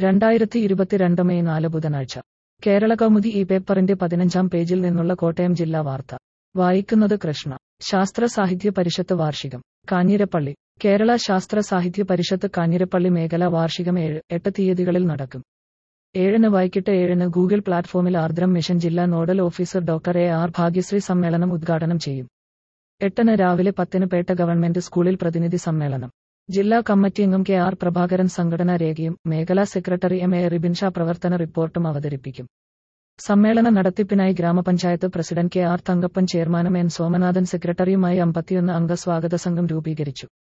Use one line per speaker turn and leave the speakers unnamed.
രണ്ടായിരത്തി ഇരുപത്തിരണ്ട് മെയ് നാല് ബുധനാഴ്ച കേരള കൗമുദി ഈ പേപ്പറിന്റെ പതിനഞ്ചാം പേജിൽ നിന്നുള്ള കോട്ടയം ജില്ലാ വാർത്ത വായിക്കുന്നത് കൃഷ്ണ ശാസ്ത്ര സാഹിത്യ പരിഷത്ത് വാർഷികം കാഞ്ഞിരപ്പള്ളി കേരള ശാസ്ത്ര സാഹിത്യ പരിഷത്ത് കാഞ്ഞിരപ്പള്ളി മേഖല വാർഷികം ഏഴ് എട്ട് തീയതികളിൽ നടക്കും ഏഴിന് വൈകിട്ട് ഏഴിന് ഗൂഗിൾ പ്ലാറ്റ്ഫോമിൽ ആർദ്രം മിഷൻ ജില്ലാ nodal officer doctor A R Bhagyashree സമ്മേളനം ഉദ്ഘാടനം ചെയ്യും എട്ടിന് രാവിലെ പത്തിന് പേട്ട ഗവൺമെന്റ് സ്കൂളിൽ പ്രതിനിധി സമ്മേളനം ജില്ലാ കമ്മിറ്റി അംഗം കെ ആർ പ്രഭാകരൻ സംഘടനാ രേഖയും മേഖലാ secretary M A Ribin Sha പ്രവർത്തന റിപ്പോർട്ടും അവതരിപ്പിക്കും സമ്മേളന നടത്തിപ്പിനായി ഗ്രാമപഞ്ചായത്ത് പ്രസിഡന്റ് കെ ആർ തങ്കപ്പൻ ചെയർമാനും എൻ സോമനാഥൻ സെക്രട്ടറിയുമായി അമ്പത്തിയൊന്ന് അംഗ സ്വാഗത സംഘം രൂപീകരിച്ചു